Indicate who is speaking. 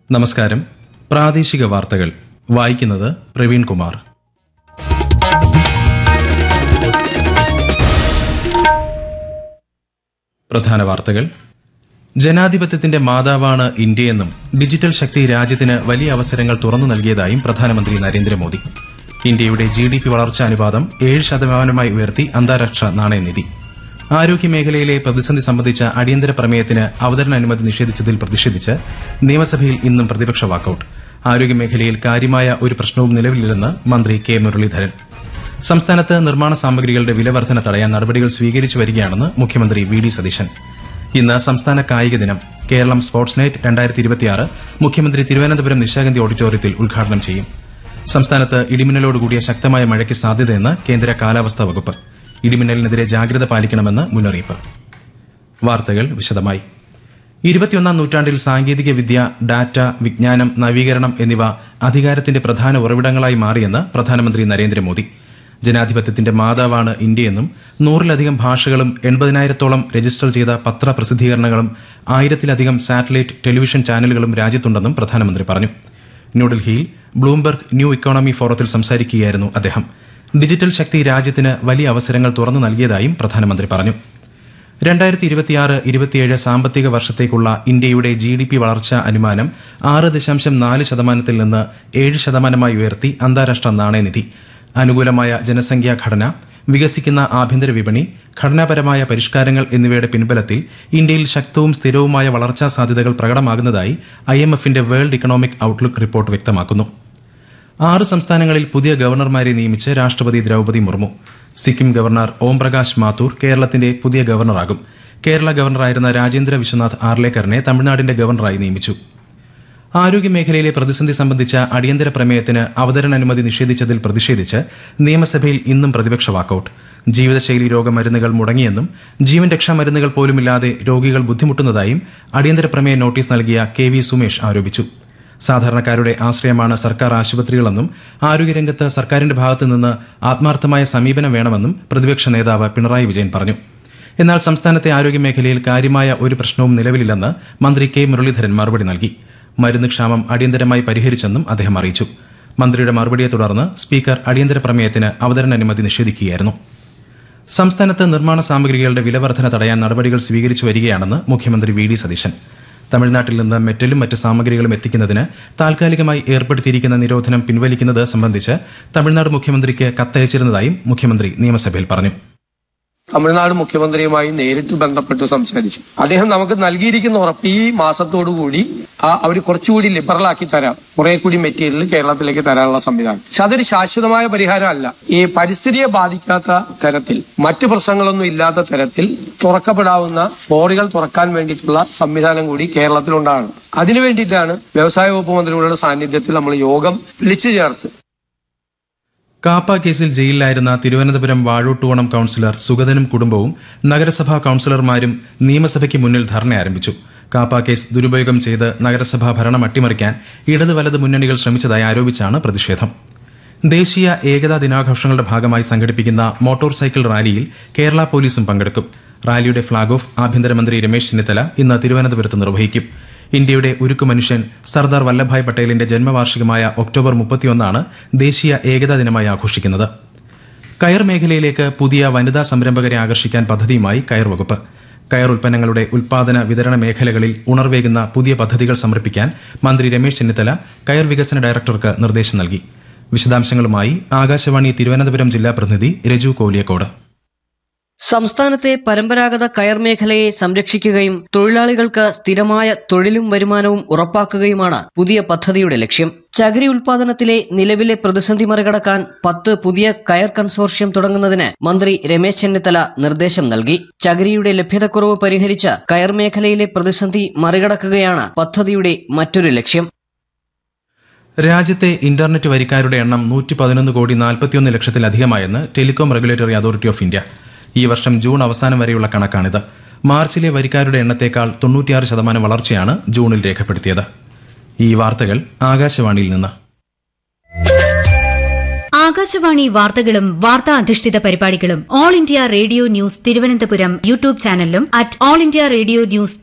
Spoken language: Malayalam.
Speaker 1: നമസ്കാരം പ്രാദേശിക വാർത്തകൾ വായിക്കുന്നത് പ്രവീൺ കുമാർ പ്രധാന വാർത്തകൾ ജനാധിപത്യത്തിന്റെ മാതാവാണ് ഇന്ത്യയെന്നും ഡിജിറ്റൽ ശക്തി രാജ്യത്തിന് വലിയ അവസരങ്ങൾ തുറന്നു നൽകിയതായും പ്രധാനമന്ത്രി നരേന്ദ്രമോദി ഇന്ത്യയുടെ ജി ഡി പി വളർച്ചാ അനുപാതം ഏഴ് ശതമാനമായി ഉയർത്തി അന്താരാഷ്ട്ര നാണയനിധി ആരോഗ്യമേഖലയിലെ പ്രതിസന്ധി സംബന്ധിച്ച അടിയന്തര പ്രമേയത്തിന് അവതരണ അനുമതി നിഷേധിച്ചതിൽ പ്രതിഷേധിച്ച് നിയമസഭയിൽ ഇന്നും പ്രതിപക്ഷ വാക്കൌട്ട് ആരോഗ്യമേഖലയിൽ കാര്യമായ ഒരു പ്രശ്നവും നിലവിലില്ലെന്ന് മന്ത്രി കെ മുരളീധരൻ സംസ്ഥാനത്ത് നിർമ്മാണ സാമഗ്രികളുടെ വിലവർധന തടയാൻ നടപടികൾ സ്വീകരിച്ചു വരികയാണെന്ന് മുഖ്യമന്ത്രി വി ഡി സതീശൻ ഇന്ന് സംസ്ഥാന കായിക ദിനം കേരളം സ്പോർട്സ് നൈറ്റ് രണ്ടായിരത്തി ഇരുപത്തിയാറ് മുഖ്യമന്ത്രി തിരുവനന്തപുരം നിശാഗന്ധി ഓഡിറ്റോറിയത്തിൽ ഉദ്ഘാടനം ചെയ്യും സംസ്ഥാനത്ത് ഇടിമിന്നലോടുകൂടിയ ശക്തമായ മഴയ്ക്ക് സാധ്യതയെന്ന് കേന്ദ്ര കാലാവസ്ഥാ വകുപ്പ് ഇടിമിന്നലിനെതിരെ ജാഗ്രത പാലിക്കണമെന്ന് മുന്നറിയിപ്പ് വാർത്തകൾ വിശദമായി ഇരുപത്തിയൊന്നാം നൂറ്റാണ്ടിൽ സാങ്കേതിക വിദ്യ ഡാറ്റ വിജ്ഞാനം നവീകരണം എന്നിവ അധികാരത്തിന്റെ പ്രധാന ഉറവിടങ്ങളായി മാറിയെന്ന് പ്രധാനമന്ത്രി നരേന്ദ്രമോദി ജനാധിപത്യത്തിന്റെ മാതാവാണ് ഇന്ത്യയെന്നും നൂറിലധികം ഭാഷകളും എൺപതിനായിരത്തോളം രജിസ്റ്റർ ചെയ്ത പത്ര പ്രസിദ്ധീകരണങ്ങളും ആയിരത്തിലധികം സാറ്റലൈറ്റ് ടെലിവിഷൻ ചാനലുകളും രാജ്യത്തുണ്ടെന്നും പ്രധാനമന്ത്രി പറഞ്ഞു ന്യൂഡൽഹിയിൽ ബ്ലൂംബർഗ് ന്യൂ ഇക്കോണമി ഫോറത്തിൽ സംസാരിക്കുകയായിരുന്നു അദ്ദേഹം ഡിജിറ്റൽ ശക്തി രാജ്യത്തിന് വലിയ അവസരങ്ങൾ തുറന്നു നൽകിയതായും പ്രധാനമന്ത്രി പറഞ്ഞു രണ്ടായിരത്തി ഇരുപത്തിയാറ് ഇരുപത്തിയേഴ് സാമ്പത്തിക വർഷത്തേക്കുള്ള ഇന്ത്യയുടെ ജി ഡി പി വളർച്ചാ അനുമാനം ആറ് ദശാംശം നാല് ശതമാനത്തിൽ നിന്ന് ഏഴ് ശതമാനമായി ഉയർത്തി അന്താരാഷ്ട്ര നാണയനിധി അനുകൂലമായ ജനസംഖ്യാ ഘടന വികസിക്കുന്ന ആഭ്യന്തര വിപണി ഘടനാപരമായ പരിഷ്കാരങ്ങൾ എന്നിവയുടെ പിൻബലത്തിൽ ഇന്ത്യയിൽ ശക്തവും സ്ഥിരവുമായ വളർച്ചാ സാധ്യതകൾ പ്രകടമാകുന്നതായി ഐ എം എഫിന്റെ വേൾഡ് ഇക്കണോമിക് ഔട്ട്ലുക്ക് റിപ്പോർട്ട് വ്യക്തമാക്കുന്നു ആറ് സംസ്ഥാനങ്ങളിൽ പുതിയ ഗവർണർമാരെ നിയമിച്ച് രാഷ്ട്രപതി ദ്രൌപതി മുർമു സിക്കിം ഗവർണർ ഓംപ്രകാശ് മാത്തൂർ കേരളത്തിന്റെ പുതിയ ഗവർണറാകും കേരള ഗവർണറായിരുന്ന രാജേന്ദ്ര വിശ്വനാഥ് ആർലേക്കറിനെ തമിഴ്നാടിന്റെ ഗവർണറായി നിയമിച്ചു ആരോഗ്യമേഖലയിലെ പ്രതിസന്ധി സംബന്ധിച്ച അടിയന്തര പ്രമേയത്തിന് അവതരണ അനുമതി നിഷേധിച്ചതിൽ പ്രതിഷേധിച്ച് നിയമസഭയിൽ ഇന്നും പ്രതിപക്ഷ വാക്കൌട്ട് ജീവിതശൈലി രോഗമരുന്നുകൾ മുടങ്ങിയെന്നും ജീവൻ രക്ഷാ മരുന്നുകൾ പോലുമില്ലാതെ രോഗികൾ ബുദ്ധിമുട്ടുന്നതായും അടിയന്തര പ്രമേയ നോട്ടീസ് നൽകിയ കെ വി സുമേഷ് ആരോപിച്ചു സാധാരണക്കാരുടെ ആശ്രയമാണ് സർക്കാർ ആശുപത്രികളെന്നും ആരോഗ്യരംഗത്ത് സർക്കാരിന്റെ ഭാഗത്തു നിന്ന് ആത്മാർത്ഥമായ സമീപനം വേണമെന്നും പ്രതിപക്ഷ നേതാവ് പിണറായി വിജയൻ പറഞ്ഞു എന്നാൽ സംസ്ഥാനത്തെ ആരോഗ്യമേഖലയിൽ കാര്യമായ ഒരു പ്രശ്നവും നിലവിലില്ലെന്ന് മന്ത്രി കെ മുരളീധരൻ മറുപടി നൽകി മരുന്ന് ക്ഷാമം അടിയന്തരമായി പരിഹരിച്ചെന്നും അദ്ദേഹം അറിയിച്ചു മന്ത്രിയുടെ മറുപടിയെ തുടർന്ന് സ്പീക്കർ അടിയന്തര പ്രമേയത്തിന് അവതരണ അനുമതി നിഷേധിക്കുകയായിരുന്നു സംസ്ഥാനത്ത് നിർമ്മാണ സാമഗ്രികളുടെ വിലവർധന തടയാൻ നടപടികൾ സ്വീകരിച്ചു വരികയാണെന്ന് മുഖ്യമന്ത്രി വി ഡി സതീശൻ തമിഴ്നാട്ടിൽ നിന്ന് മെറ്റലും മറ്റ് സാമഗ്രികളും എത്തിക്കുന്നതിന് താൽക്കാലികമായി ഏർപ്പെടുത്തിയിരിക്കുന്ന നിരോധനം പിൻവലിക്കുന്നത് സംബന്ധിച്ച് തമിഴ്നാട് മുഖ്യമന്ത്രിക്ക് കത്തയച്ചിരുന്നതായും മുഖ്യമന്ത്രി നിയമസഭയിൽ പറഞ്ഞു
Speaker 2: തമിഴ്നാട് മുഖ്യമന്ത്രിയുമായി നേരിട്ട് ബന്ധപ്പെട്ട് സംസാരിച്ചു അദ്ദേഹം നമുക്ക് നൽകിയിരിക്കുന്ന ഉറപ്പ് ഈ മാസത്തോടു കൂടി അവർ കുറച്ചുകൂടി ലിബറലാക്കി തരാം കുറെ കൂടി മെറ്റീരിയൽ കേരളത്തിലേക്ക് തരാനുള്ള സംവിധാനം പക്ഷെ അതൊരു ശാശ്വതമായ പരിഹാരമല്ല ഈ പരിസ്ഥിതിയെ ബാധിക്കാത്ത തരത്തിൽ മറ്റു പ്രശ്നങ്ങളൊന്നും ഇല്ലാത്ത തരത്തിൽ തുറക്കപ്പെടാവുന്ന ബോറികൾ തുറക്കാൻ വേണ്ടിയിട്ടുള്ള സംവിധാനം കൂടി കേരളത്തിലുണ്ടാകണം അതിനു വേണ്ടിയിട്ടാണ് വ്യവസായ വകുപ്പ് മന്ത്രിയുടെ സാന്നിധ്യത്തിൽ നമ്മൾ യോഗം വിളിച്ചു ചേർത്ത്
Speaker 1: കാപ്പ കേസിൽ ജയിലിലായിരുന്ന തിരുവനന്തപുരം വാഴൂട്ടുവണം കൌൺസിലർ സുഗതനും കുടുംബവും നഗരസഭാ കൌൺസിലർമാരും നിയമസഭയ്ക്ക് മുന്നിൽ ധർണ ആരംഭിച്ചു കാപ്പ കേസ് ദുരുപയോഗം ചെയ്ത് നഗരസഭാ ഭരണം അട്ടിമറിക്കാൻ ഇടത് വലത് മുന്നണികൾ ശ്രമിച്ചതായി ആരോപിച്ചാണ് പ്രതിഷേധം ദേശീയ ഏകതാ ദിനാഘോഷങ്ങളുടെ ഭാഗമായി സംഘടിപ്പിക്കുന്ന മോട്ടോർ സൈക്കിൾ റാലിയിൽ കേരള പോലീസും പങ്കെടുക്കും റാലിയുടെ ഫ്ളാഗ് ഓഫ് ആഭ്യന്തരമന്ത്രി രമേശ് ചെന്നിത്തല ഇന്ന് തിരുവനന്തപുരത്ത് നിർവഹിക്കും ഇന്ത്യയുടെ ഉരുക്കു മനുഷ്യൻ സർദാർ വല്ലഭായ് പട്ടേലിന്റെ ജന്മവാർഷികമായ ഒക്ടോബർ മുപ്പത്തിയൊന്നാണ് ദേശീയ ഏകതാ ദിനമായി ആഘോഷിക്കുന്നത് കയർ മേഖലയിലേക്ക് പുതിയ വനിതാ സംരംഭകരെ ആകർഷിക്കാൻ പദ്ധതിയുമായി കയർ വകുപ്പ് കയർ ഉൽപ്പന്നങ്ങളുടെ ഉൽപാദന വിതരണ മേഖലകളിൽ ഉണർവേകുന്ന പുതിയ പദ്ധതികൾ സമർപ്പിക്കാൻ മന്ത്രി രമേശ് ചെന്നിത്തല കയർ വികസന ഡയറക്ടർക്ക് നിർദ്ദേശം നൽകി വിശദാംശങ്ങളുമായി ആകാശവാണി തിരുവനന്തപുരം ജില്ലാ പ്രതിനിധി രജു കോലിയക്കോട്
Speaker 3: സംസ്ഥാനത്തെ പരമ്പരാഗത കയർ മേഖലയെ സംരക്ഷിക്കുകയും തൊഴിലാളികൾക്ക് സ്ഥിരമായ തൊഴിലും വരുമാനവും ഉറപ്പാക്കുകയുമാണ് പുതിയ പദ്ധതിയുടെ ലക്ഷ്യം ചകിരി ഉൽപാദനത്തിലെ നിലവിലെ പ്രതിസന്ധി മറികടക്കാൻ പത്ത് പുതിയ കയർ കൺസോർഷ്യം തുടങ്ങുന്നതിന് മന്ത്രി രമേശ് ചെന്നിത്തല നിർദ്ദേശം നൽകി ചകിരിയുടെ ലഭ്യതക്കുറവ് പരിഹരിച്ച് കയർ മേഖലയിലെ പ്രതിസന്ധി മറികടക്കുകയാണ് പദ്ധതിയുടെ മറ്റൊരു ലക്ഷ്യം
Speaker 1: രാജ്യത്തെ ഇന്റർനെറ്റ് വരിക്കാരുടെ എണ്ണം നൂറ്റി പതിനൊന്ന് കോടി നാൽപ്പത്തിയൊന്ന് ലക്ഷത്തിലധികമായെന്ന് telecom regulatory authority of India ഈ വർഷം ജൂൺ അവസാനം വരെയുള്ള കണക്കാണിത് മാർച്ചിലെ വരിക്കാരുടെ എണ്ണത്തേക്കാൾ തൊണ്ണൂറ്റിയാറ് ശതമാനം വളർച്ചയാണ് ജൂണിൽ രേഖപ്പെടുത്തിയത് ഈ വാർത്തകൾ ആകാശവാണിയിൽ നിന്ന്
Speaker 4: ആകാശവാണി വാർത്തകളും വാർത്താ അധിഷ്ഠിത പരിപാടികളും All India Radio news Thiruvananthapuram YouTube ചാനലിലും at All India Radio news